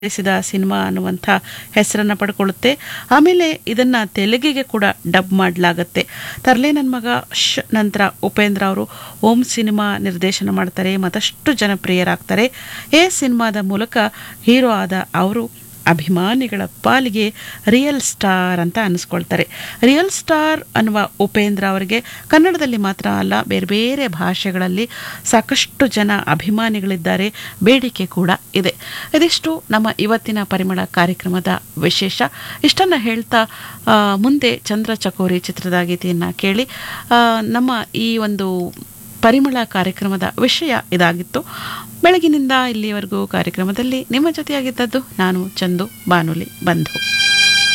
ಿಸಿದ cinema ಅನ್ನುವಂಥ ಹೆಸರನ್ನು ಪಡ್ಕೊಳ್ಳುತ್ತೆ ಆಮೇಲೆ ಇದನ್ನ ತೆಲುಗಿಗೆ ಕೂಡ ಡಬ್ ಮಾಡಲಾಗತ್ತೆ ತರ್ಲೆ ನನ್ನ ಮಗ ಶ್ ನಂತರ ಉಪೇಂದ್ರ ಅವರು ಓಂ ಸಿನಿಮಾ ನಿರ್ದೇಶನ ಮಾಡ್ತಾರೆ ಮತ್ತಷ್ಟು ಜನಪ್ರಿಯರಾಗ್ತಾರೆ ಎ ಸಿನಿಮಾದ ಮೂಲಕ ಹೀರೋ ಆದ ಅವರು ಅಭಿಮಾನಿಗಳ ಪಾಲಿಗೆ ರಿಯಲ್ ಸ್ಟಾರ್ ಅಂತ ಅನಿಸ್ಕೊಳ್ತಾರೆ ರಿಯಲ್ ಸ್ಟಾರ್ ಅನ್ನುವ ಉಪೇಂದ್ರ ಅವರಿಗೆ ಕನ್ನಡದಲ್ಲಿ ಮಾತ್ರ ಅಲ್ಲ ಬೇರೆ ಬೇರೆ ಭಾಷೆಗಳಲ್ಲಿ ಸಾಕಷ್ಟು ಜನ ಅಭಿಮಾನಿಗಳಿದ್ದಾರೆ ಬೇಡಿಕೆ ಕೂಡ ಇದೆ ಇದಿಷ್ಟು ನಮ್ಮ ಇವತ್ತಿನ ಪರಿಮಳ ಕಾರ್ಯಕ್ರಮದ ವಿಶೇಷ ಇಷ್ಟನ್ನು ಹೇಳ್ತಾ ಆ, ಮುಂದೆ ಚಂದ್ರ ಚಕೋರಿ ಚಿತ್ರದ ಗೀತೆಯನ್ನು ಕೇಳಿ ಆ, ನಮ್ಮ ಈ ಒಂದು ಪರಿಮಳ ಕಾರ್ಯಕ್ರಮದ ವಿಷಯ ಇದಾಗಿತ್ತು ಬೆಳಗಿನಿಂದ ಇಲ್ಲಿಯವರೆಗೂ ಕಾರ್ಯಕ್ರಮದಲ್ಲಿ ನಿಮ್ಮ ಜೊತೆಯಾಗಿದ್ದದ್ದು ನಾನು ಚಂದು ಬಾನುಲಿ ಬಂಧು